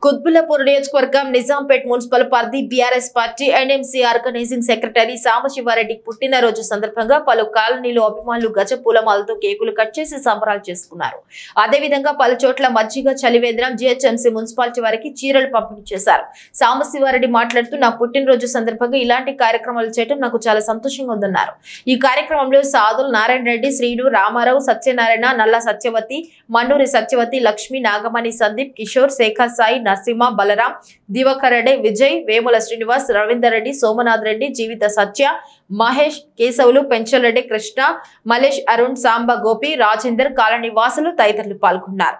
కుత్బుల్లాపూర్ నియోజకవర్గం నిజాంపేట్ మున్సిపల్ పరిధి BRS party NMC organizing secretary Sambasivareddy పుట్టినరోజు సందర్భంగా పలు కాలనీలు అభిమానులు గజ పూలమాలతో కేకులు కట్ చేసి సంబరాలు చేసుకున్నారు అదేవిధంగా పలు చోట్ల మజ్జిగ చలివేంద్రం జిహెచ్ఎంసీ మున్సిపాలిటీ వారికి చీరలు పంపిణీ చేశారు సాంబశివారెడ్డి మాట్లాడుతూ నా పుట్టినరోజు సందర్భంగా ఇలాంటి కార్యక్రమాలు చేయడం నాకు చాలా సంతోషంగా ఉందన్నారు ఈ కార్యక్రమంలో సాధులు నారాయణ రెడ్డి శ్రీను రామారావు సత్యనారాయణ నల్ల సత్యవతి మన్నూరి సత్యవతి లక్ష్మి నాగమణి సందీప్ కిషోర్ శేఖర్ సాయి నరసింహ బలరాం దివాకర్ రెడ్డి విజయ్ వేముల శ్రీనివాస్ రవీందర్ రెడ్డి సోమనాథ్ రెడ్డి జీవిత సత్య మహేష్ కేశవులు పెంచలరెడ్డి కృష్ణ మలేష్ అరుణ్ సాంబ గోపి రాజేందర్ కాలనీ వాసులు తదితరులు పాల్గొన్నారు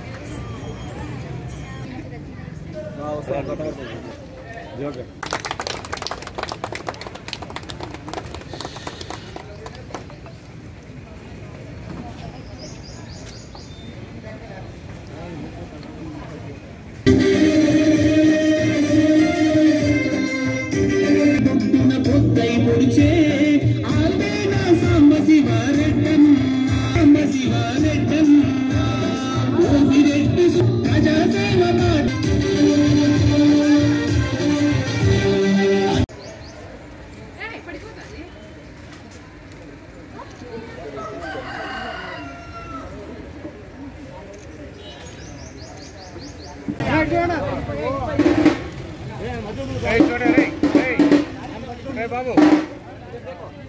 పొద్దై పొడిచే ఆల్వేనా సాంబ శివారెడ్డన్ సాంబ శివారెడ్డన్ ఓపిరెడ్డి ప్రజాసేవ మాట బాబు